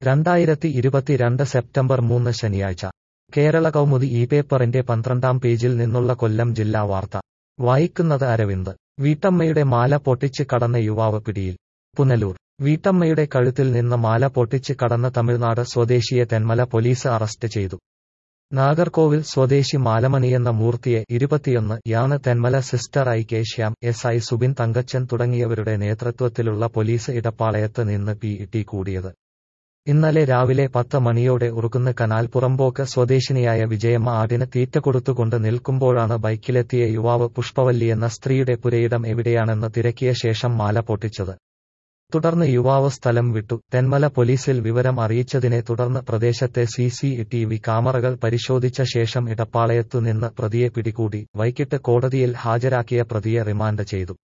രണ്ടായിരത്തി ഇരുപത്തിരണ്ട് സെപ്റ്റംബർ മൂന്ന് ശനിയാഴ്ച കേരള കൗമുദി ഈ പേപ്പറിന്റെ പന്ത്രണ്ടാം പേജിൽ നിന്നുള്ള കൊല്ലം ജില്ലാ വാർത്ത വായിക്കുന്നത് അരവിന്ദ് വീട്ടമ്മയുടെ മാല പൊട്ടിച്ച് കടന്ന യുവാവ് പിടിയിൽ പുനലൂർ വീട്ടമ്മയുടെ കഴുത്തിൽ നിന്ന് മാല പൊട്ടിച്ച് കടന്ന തമിഴ്നാട് സ്വദേശിയെ തെന്മല പോലീസ് അറസ്റ്റ് ചെയ്തു നാഗർകോവിൽ സ്വദേശി മാലമണിയെന്ന മൂർത്തിയെ ഇരുപത്തിയൊന്ന് യാണ് Thenmala sister I K Shyam S I Subin Thankachan തുടങ്ങിയവരുടെ നേതൃത്വത്തിലുള്ള പോലീസ് ഇടപ്പാളയത്ത് നിന്ന് പി ടി കൂടിയത് ഇന്നലെ രാവിലെ പത്ത് മണിയോടെ ഉറുകുന്ന് കനാൽ പുറമ്പോക്ക് സ്വദേശിനിയായ വിജയമ്മ ആടിന് തീറ്റ കൊടുത്തുകൊണ്ട് നിൽക്കുമ്പോഴാണ് ബൈക്കിലെത്തിയ യുവാവ് പുഷ്പവല്ലി എന്ന സ്ത്രീയുടെ പുരയിടം എവിടെയാണെന്ന് തിരക്കിയ ശേഷം മാല പൊട്ടിച്ചത് തുടർന്ന് യുവാവ് സ്ഥലം വിട്ടു തെന്മല പോലീസിൽ വിവരം അറിയിച്ചതിനെ തുടർന്ന് പ്രദേശത്തെ സി സി ടി വി ക്യാമറകൾ പരിശോധിച്ച ശേഷം ഇടപ്പാളയത്തുനിന്ന് പ്രതിയെ പിടികൂടി വൈകിട്ട് കോടതിയിൽ ഹാജരാക്കിയ പ്രതിയെ റിമാൻഡ് ചെയ്തു